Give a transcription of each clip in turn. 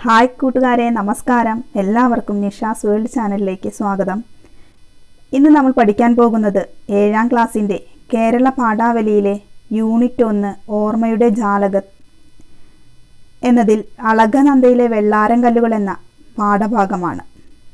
hi കൂട്ടുകാരെ നമസ്കാരം എല്ലാവർക്കും നിഷാസ് വേൾഡ് ചാനലിലേക്ക് സ്വാഗതം ഇന്ന് നമ്മൾ പഠിക്കാൻ പോകുന്നത് ഏഴാം ക്ലാസ്സിൻ്റെ കേരള പാഠാവലിയിലെ യൂണിറ്റ് ഒന്ന് ഓർമ്മയുടെ ജാലക എന്നതിൽ അളകനന്ദയിലെ വെള്ളാരം കല്ലുകൾ എന്ന പാഠഭാഗമാണ്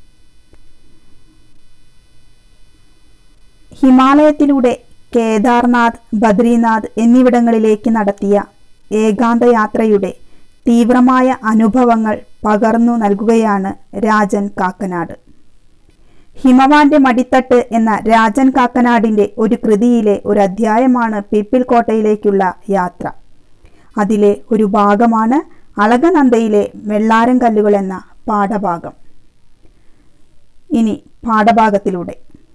ഹിമാലയത്തിലൂടെ കേദാർനാഥ് ബദ്രീനാഥ് എന്നിവിടങ്ങളിലേക്ക് നടത്തിയ ഏകാന്ത യാത്രയുടെ തീവ്രമായ അനുഭവങ്ങൾ പകർന്നു നൽകുകയാണ് രാജൻ കാക്കനാട് ഹിമവാന്റെ മടിത്തട്ട് എന്ന രാജൻ കാക്കനാടിന്റെ ഒരു കൃതിയിലെ ഒരു അധ്യായമാണ് പീപ്പിൾ കോട്ടയിലേക്കുള്ള യാത്ര അതിലെ ഒരു ഭാഗമാണ് അളകനന്ദയിലെ വെള്ളാരം കല്ലുകൾ എന്ന പാഠഭാഗം ഇനി പാഠഭാഗത്തിലൂടെ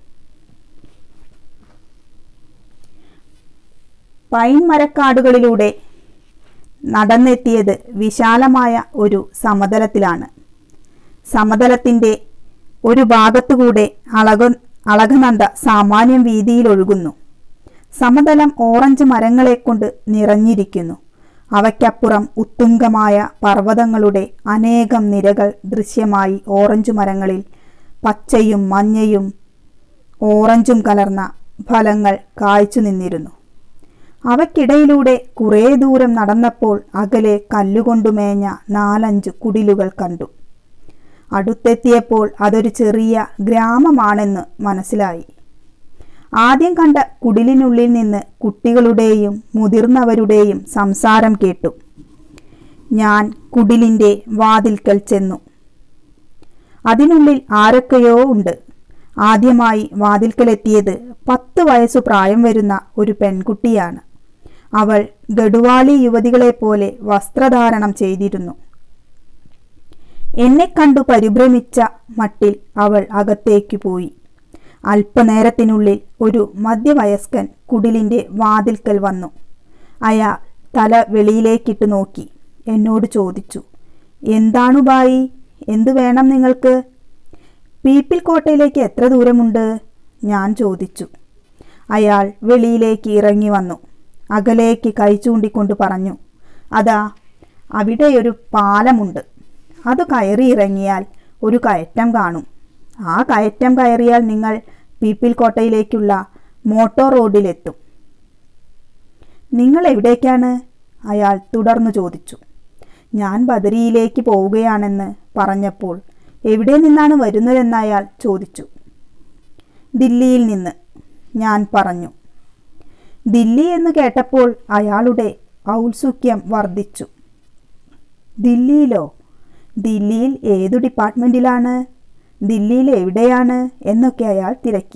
പൈൻ മരക്കാടുകളിലൂടെ നടന്നെത്തിയത് വിശാലമായ ഒരു സമതലത്തിലാണ് സമതലത്തിൻ്റെ ഒരു ഭാഗത്തുകൂടെ അളക അളകനന്ദ സാമാന്യം വീതിയിൽ ഒഴുകുന്നു സമതലം ഓറഞ്ച് മരങ്ങളെ കൊണ്ട് നിറഞ്ഞിരിക്കുന്നു അവയ്ക്കപ്പുറം ഉത്തുംഗമായ പർവ്വതങ്ങളുടെ അനേകം നിരകൾ ദൃശ്യമായി ഓറഞ്ച് മരങ്ങളിൽ പച്ചയും മഞ്ഞയും ഓറഞ്ചും കലർന്ന ഫലങ്ങൾ കായ്ച്ചു നിന്നിരുന്നു അവയ്ക്കിടയിലൂടെ കുറേ ദൂരം നടന്നപ്പോൾ അകലെ കല്ലുകൊണ്ടു മേഞ്ഞ നാലഞ്ച് കുടിലുകൾ കണ്ടു അടുത്തെത്തിയപ്പോൾ അതൊരു ചെറിയ ഗ്രാമമാണെന്ന് മനസ്സിലായി ആദ്യം കണ്ട കുടിലിനുള്ളിൽ നിന്ന് കുട്ടികളുടെയും മുതിർന്നവരുടെയും സംസാരം കേട്ടു ഞാൻ കുടിലിൻ്റെ വാതിൽക്കൽ ചെന്നു അതിനുള്ളിൽ ആരൊക്കെയോ ഉണ്ട് ആദ്യമായി വാതിൽക്കലെത്തിയത് പത്ത് വയസ്സു പ്രായം വരുന്ന ഒരു പെൺകുട്ടിയാണ് അവൾ ഗഡുവാളി യുവതികളെപ്പോലെ വസ്ത്രധാരണം ചെയ്തിരുന്നു എന്നെ കണ്ടു പരിഭ്രമിച്ച മട്ടിൽ അവൾ അകത്തേക്ക് പോയി അല്പനേരത്തിനുള്ളിൽ ഒരു മധ്യവയസ്കൻ കുടിലിൻ്റെ വാതിൽക്കൽ വന്നു അയാൾ തല വെളിയിലേക്കിട്ട് നോക്കി എന്നോട് ചോദിച്ചു എന്താണു ബായി എന്തു വേണം നിങ്ങൾക്ക് പീപ്പിൾ കോട്ടയിലേക്ക് എത്ര ദൂരമുണ്ട് ഞാൻ ചോദിച്ചു അയാൾ വെളിയിലേക്ക് ഇറങ്ങി വന്നു അകലേക്ക് കൈ ചൂണ്ടിക്കൊണ്ട് പറഞ്ഞു അതാ അവിടെയൊരു പാലമുണ്ട് അത് കയറി ഇറങ്ങിയാൽ ഒരു കയറ്റം കാണും ആ കയറ്റം കയറിയാൽ നിങ്ങൾ പീപ്പിൾ കോട്ടയിലേക്കുള്ള മോട്ടോർ റോഡിലെത്തും നിങ്ങൾ എവിടേക്കാണ് അയാൾ തുടർന്നു ചോദിച്ചു ഞാൻ ബദരിയിലേക്ക് പോവുകയാണെന്ന് പറഞ്ഞപ്പോൾ എവിടെ നിന്നാണ് വരുന്നതെന്ന് അയാൾ ചോദിച്ചു ദില്ലിയിൽ നിന്ന് ഞാൻ പറഞ്ഞു ദില്ലി എന്ന് കേട്ടപ്പോൾ അയാളുടെ ഔത്സുക്യം വർദ്ധിച്ചു ദില്ലിയിലോ ദില്ലിയിൽ ഏതു ഡിപ്പാർട്ട്മെൻറ്റിലാണ് ദില്ലിയിൽ എവിടെയാണ് എന്നൊക്കെ അയാൾ തിരക്കി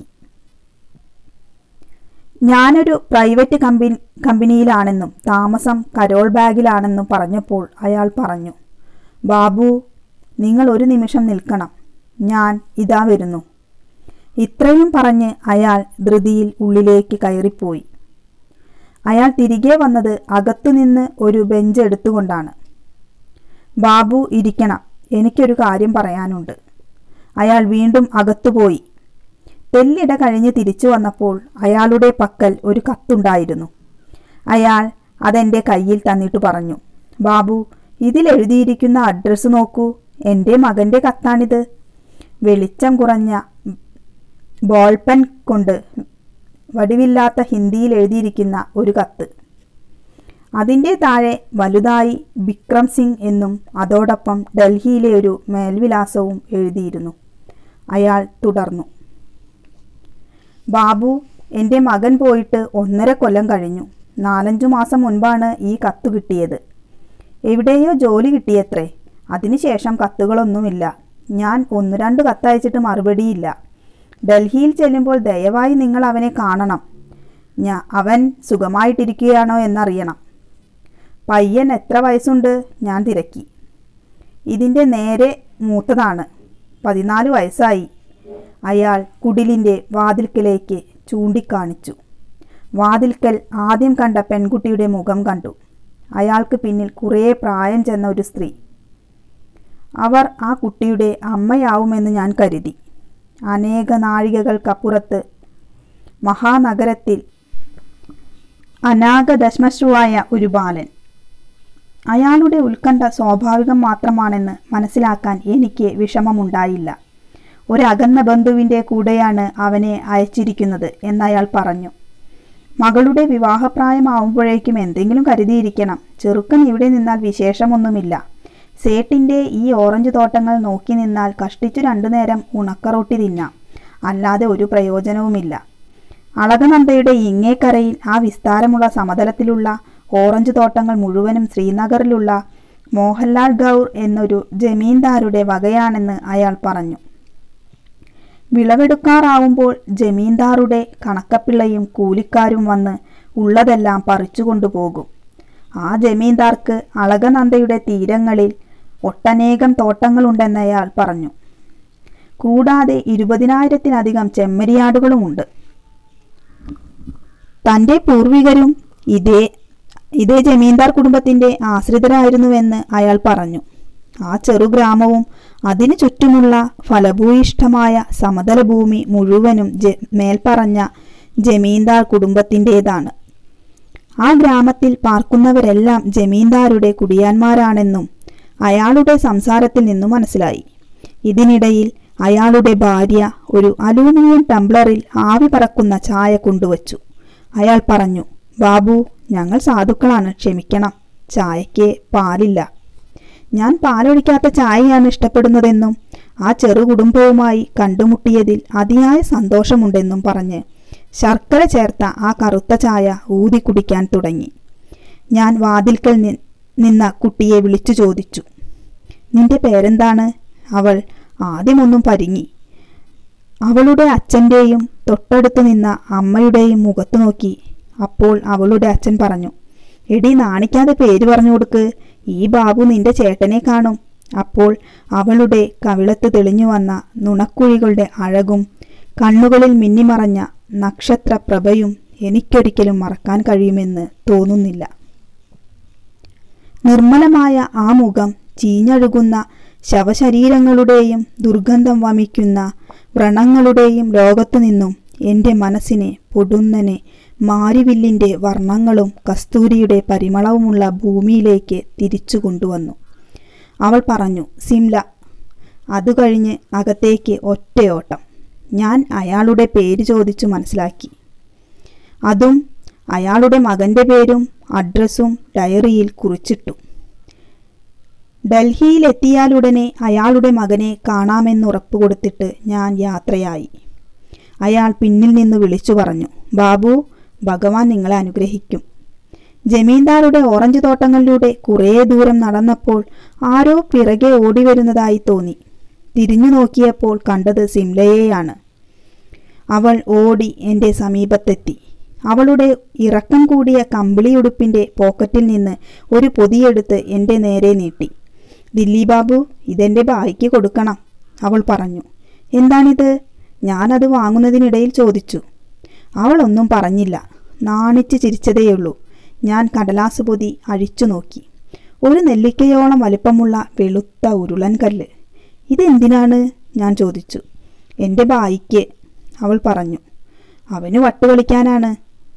ഞാനൊരു പ്രൈവറ്റ് കമ്പനി കമ്പനിയിലാണെന്നും താമസം കരോൾ ബാഗിലാണെന്നും പറഞ്ഞപ്പോൾ അയാൾ പറഞ്ഞു ബാബു നിങ്ങൾ ഒരു നിമിഷം നിൽക്കണം ഞാൻ ഇതാ വരുന്നു ഇത്രയും പറഞ്ഞ് അയാൾ ധൃതിയിൽ ഉള്ളിലേക്ക് കയറിപ്പോയി അയാൾ തിരികെ വന്നത് അകത്തുനിന്ന് ഒരു ബെഞ്ച് എടുത്തുകൊണ്ടാണ് ബാബു ഇരിക്കണം എനിക്കൊരു കാര്യം പറയാനുണ്ട് അയാൾ വീണ്ടും അകത്തുപോയി തെല്ലിട കഴിഞ്ഞ് തിരിച്ചു വന്നപ്പോൾ അയാളുടെ പക്കൽ ഒരു കത്തുണ്ടായിരുന്നു അയാൾ അതെൻ്റെ കയ്യിൽ തന്നിട്ട് പറഞ്ഞു ബാബു ഇതിൽ എഴുതിയിരിക്കുന്ന അഡ്രസ്സ് നോക്കൂ എൻ്റെ മകൻ്റെ കത്താണിത് വെളിച്ചം കുറഞ്ഞ ബോൾ പെൻ കൊണ്ട് വടിവില്ലാത്ത ഹിന്ദിയിൽ എഴുതിയിരിക്കുന്ന ഒരു കത്ത് അതിൻ്റെ താഴെ വലുതായി വിക്രം സിംഗ് എന്നും അതോടൊപ്പം ഡൽഹിയിലെ ഒരു മേൽവിലാസവും എഴുതിയിരുന്നു അയാൾ തുടർന്നു ബാബു എൻ്റെ മകൻ പോയിട്ട് ഒന്നര കൊല്ലം കഴിഞ്ഞു നാലഞ്ചു മാസം മുൻപാണ് ഈ കത്ത് കിട്ടിയത് എവിടെയോ ജോലി കിട്ടിയത്രേ അതിനുശേഷം കത്തുകളൊന്നുമില്ല ഞാൻ ഒന്ന് രണ്ട് കത്തയച്ചിട്ട് മറുപടിയില്ല ഡൽഹിയിൽ ചെല്ലുമ്പോൾ ദയവായി നിങ്ങൾ അവനെ കാണണം ഞാ അവൻ സുഖമായിട്ടിരിക്കുകയാണോ എന്നറിയണം പയ്യൻ എത്ര വയസ്സുണ്ട് ഞാൻ തിരക്കി ഇതിൻ്റെ നേരെ മൂത്തതാണ് പതിനാല് വയസ്സായി അയാൾ കുടിലിൻ്റെ വാതിൽക്കലേക്ക് ചൂണ്ടിക്കാണിച്ചു വാതിൽക്കൽ ആദ്യം കണ്ട പെൺകുട്ടിയുടെ മുഖം കണ്ടു അയാൾക്ക് പിന്നിൽ കുറേ പ്രായം ചെന്ന ഒരു സ്ത്രീ അവർ ആ കുട്ടിയുടെ അമ്മയാവുമെന്ന് ഞാൻ കരുതി അനേക നാഴികകൾക്കപ്പുറത്ത് മഹാനഗരത്തിൽ അനാഗദശ്മശ്രുവായ ഒരു ബാലൻ അയാളുടെ ഉത്കണ്ഠ സ്വാഭാവികം മാത്രമാണെന്ന് മനസ്സിലാക്കാൻ എനിക്ക് വിഷമമുണ്ടായില്ല ഒരകന്ന ബന്ധുവിൻ്റെ കൂടെയാണ് അവനെ അയച്ചിരിക്കുന്നത് എന്നയാൾ പറഞ്ഞു മകളുടെ വിവാഹപ്രായമാവുമ്പോഴേക്കും എന്തെങ്കിലും കരുതിയിരിക്കണം ചെറുക്കൻ ഇവിടെ നിന്നാൽ വിശേഷമൊന്നുമില്ല സേട്ടിൻ്റെ ഈ ഓറഞ്ച് തോട്ടങ്ങൾ നോക്കി നിന്നാൽ കഷ്ടിച്ചു രണ്ടു നേരം ഉണക്കറൊട്ടി തിന്നാം അല്ലാതെ ഒരു പ്രയോജനവുമില്ല അളകനന്ദയുടെ ഇങ്ങേക്കരയിൽ ആ വിസ്താരമുള്ള സമതലത്തിലുള്ള ഓറഞ്ച് തോട്ടങ്ങൾ മുഴുവനും ശ്രീനഗറിലുള്ള മോഹൻലാൽ ഗൗർ എന്നൊരു ജമീന്ദാരുടെ വകയാണെന്ന് അയാൾ പറഞ്ഞു വിളവെടുക്കാറാവുമ്പോൾ ജമീന്ദാറുടെ കണക്കപ്പിള്ളയും കൂലിക്കാരും വന്ന് ഉള്ളതെല്ലാം പറിച്ചു കൊണ്ടുപോകും ആ ജമീന്ദാർക്ക് അളകനന്ദയുടെ തീരങ്ങളിൽ ഒട്ടനേകം തോട്ടങ്ങളുണ്ടെന്നയാൾ പറഞ്ഞു കൂടാതെ ഇരുപതിനായിരത്തിലധികം ചെമ്മരിയാടുകളുമുണ്ട് തൻ്റെ പൂർവികരും ഇതേ ഇതേ ജമീന്ദാർ കുടുംബത്തിൻ്റെ ആശ്രിതരായിരുന്നുവെന്ന് അയാൾ പറഞ്ഞു ആ ചെറുഗ്രാമവും അതിനു ചുറ്റുമുള്ള ഫലഭൂയിഷ്ഠമായ സമതല ഭൂമി മുഴുവനും ജ മേൽപ്പറഞ്ഞ ജമീന്ദാർ കുടുംബത്തിൻ്റേതാണ് ആ ഗ്രാമത്തിൽ പാർക്കുന്നവരെല്ലാം ജമീന്ദാരുടെ കുടിയാന്മാരാണെന്നും അയാളുടെ സംസാരത്തിൽ നിന്നു മനസ്സിലായി ഇതിനിടയിൽ അയാളുടെ ഭാര്യ ഒരു അലൂമിനിയം ടംബ്ലറിൽ ആവി പറക്കുന്ന ചായ കൊണ്ടുവച്ചു അയാൾ പറഞ്ഞു ബാബു ഞങ്ങൾ സാധുക്കളാണ് ക്ഷമിക്കണം ചായയ്ക്ക് പാലില്ല ഞാൻ പാലൊഴിക്കാത്ത ചായയാണ് ഇഷ്ടപ്പെടുന്നതെന്നും ആ ചെറു കുടുംബവുമായി കണ്ടുമുട്ടിയതിൽ അതിയായ സന്തോഷമുണ്ടെന്നും പറഞ്ഞ് ശർക്കര ചേർത്ത ആ കറുത്ത ചായ ഊതി കുടിക്കാൻ തുടങ്ങി ഞാൻ വാതിൽക്കൽ നി- നിന്ന കുട്ടിയെ വിളിച്ചു ചോദിച്ചു നിന്റെ പേരെന്താണ് അവൾ ആദ്യമൊന്നും പരിങ്ങി അവളുടെ അച്ഛൻ്റെയും തൊട്ടടുത്ത് നിന്ന അമ്മയുടെയും മുഖത്ത് നോക്കി അപ്പോൾ അവളുടെ അച്ഛൻ പറഞ്ഞു എടി നാണിക്കാതെ പേര് പറഞ്ഞു കൊടുക്ക് ഈ ബാബു നിന്റെ ചേട്ടനെ കാണും അപ്പോൾ അവളുടെ കവിളത്ത് തെളിഞ്ഞു വന്ന നുണക്കുഴികളുടെ അഴകും കണ്ണുകളിൽ മിന്നിമറഞ്ഞ നക്ഷത്രപ്രഭയും എനിക്കൊരിക്കലും മറക്കാൻ കഴിയുമെന്ന് തോന്നുന്നില്ല നിർമ്മലമായ ആ മുഖം ചീഞ്ഞഴുകുന്ന ശവശരീരങ്ങളുടെയും ദുർഗന്ധം വമിക്കുന്ന വ്രണങ്ങളുടെയും ലോകത്തു നിന്നും എൻ്റെ മനസ്സിനെ പൊടുന്നനെ മാരിവില്ലിൻ്റെ വർണ്ണങ്ങളും കസ്തൂരിയുടെ പരിമളവുമുള്ള ഭൂമിയിലേക്ക് തിരിച്ചു കൊണ്ടുവന്നു അവൾ പറഞ്ഞു സിംല അത് കഴിഞ്ഞ് അകത്തേക്ക് ഒറ്റയോട്ടം ഞാൻ അയാളുടെ പേര് ചോദിച്ചു മനസ്സിലാക്കി അതും അയാളുടെ മകൻ്റെ പേരും അഡ്രസ്സും ഡയറിയിൽ കുറിച്ചിട്ടു ഡൽഹിയിലെത്തിയാലുടനെ അയാളുടെ മകനെ കാണാമെന്നുറപ്പ് കൊടുത്തിട്ട് ഞാൻ യാത്രയായി അയാൾ പിന്നിൽ നിന്ന് വിളിച്ചു പറഞ്ഞു ബാബു ഭഗവാൻ നിങ്ങളെ അനുഗ്രഹിക്കും ജമീന്ദാരുടെ ഓറഞ്ച് തോട്ടങ്ങളിലൂടെ കുറേ ദൂരം നടന്നപ്പോൾ ആരോ പിറകെ ഓടി വരുന്നതായി തോന്നി തിരിഞ്ഞു നോക്കിയപ്പോൾ കണ്ടത് സിംലയെയാണ് അവൾ ഓടി എൻ്റെ സമീപത്തെത്തി അവളുടെ ഇറക്കം കൂടിയ കമ്പിളിയുടുപ്പിൻ്റെ പോക്കറ്റിൽ നിന്ന് ഒരു പൊതിയെടുത്ത് എൻ്റെ നേരെ നീട്ടി ദില്ലി ബാബു ഇതെൻ്റെ ബായിക്ക് കൊടുക്കണം അവൾ പറഞ്ഞു എന്താണിത് ഞാനത് വാങ്ങുന്നതിനിടയിൽ ചോദിച്ചു അവളൊന്നും പറഞ്ഞില്ല നാണിച്ച് ചിരിച്ചതേയുള്ളൂ ഞാൻ കടലാസ് പൊതി അഴിച്ചു നോക്കി ഒരു നെല്ലിക്കയോളം വലിപ്പമുള്ള വെളുത്ത ഉരുളൻ കല്ല് ഇതെന്തിനാണ് ഞാൻ ചോദിച്ചു എൻ്റെ ബായിക്ക് അവൾ പറഞ്ഞു അവന് വട്ടുകളിക്കാനാണ്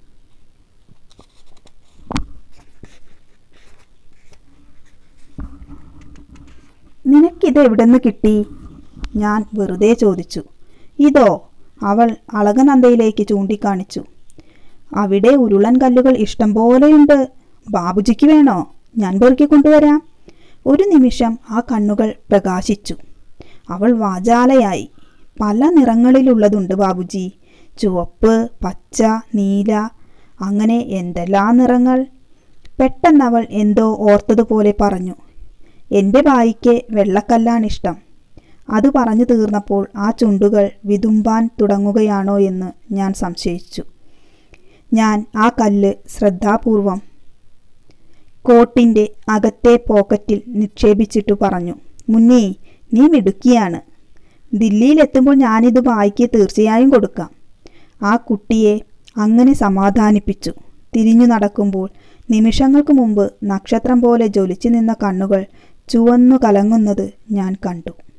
നിനക്കിത് എവിടെന്ന് കിട്ടി ഞാൻ വെറുതെ ചോദിച്ചു ഇതോ അവൾ അളകനന്ദയിലേക്ക് ചൂണ്ടിക്കാണിച്ചു അവിടെ ഉരുളൻ കല്ലുകൾ ഇഷ്ടം പോലെയുണ്ട് ബാബുജിക്ക് വേണോ ഞാൻ പെറുക്കി കൊണ്ടുവരാം ഒരു നിമിഷം ആ കണ്ണുകൾ പ്രകാശിച്ചു അവൾ വാചാലയായി പല നിറങ്ങളിലുള്ളതുണ്ട് ബാബുജി ചുവപ്പ് പച്ച നീല അങ്ങനെ എന്തെല്ലാം നിറങ്ങൾ പെട്ടെന്നവൾ എന്തോ ഓർത്തതുപോലെ പറഞ്ഞു എൻ്റെ ബായിക്ക് വെള്ളക്കല്ലാണിഷ്ടം അത് പറഞ്ഞു തീർന്നപ്പോൾ ആ ചുണ്ടുകൾ വിതുമ്പാൻ തുടങ്ങുകയാണോ എന്ന് ഞാൻ സംശയിച്ചു ഞാൻ ആ കല്ല് ശ്രദ്ധാപൂർവം കോട്ടിൻ്റെ അകത്തെ പോക്കറ്റിൽ നിക്ഷേപിച്ചിട്ടു പറഞ്ഞു മുന്നേ നീ മിടുക്കിയാണ് ദില്ലിയിലെത്തുമ്പോൾ ഞാനിത് ബായിക്ക് തീർച്ചയായും കൊടുക്കാം ആ കുട്ടിയെ അങ്ങനെ സമാധാനിപ്പിച്ചു തിരിഞ്ഞു നടക്കുമ്പോൾ നിമിഷങ്ങൾക്ക് മുമ്പ് നക്ഷത്രം പോലെ ജ്വലിച്ചു നിന്ന കണ്ണുകൾ ചുവന്നു കലങ്ങുന്നത് ഞാൻ കണ്ടു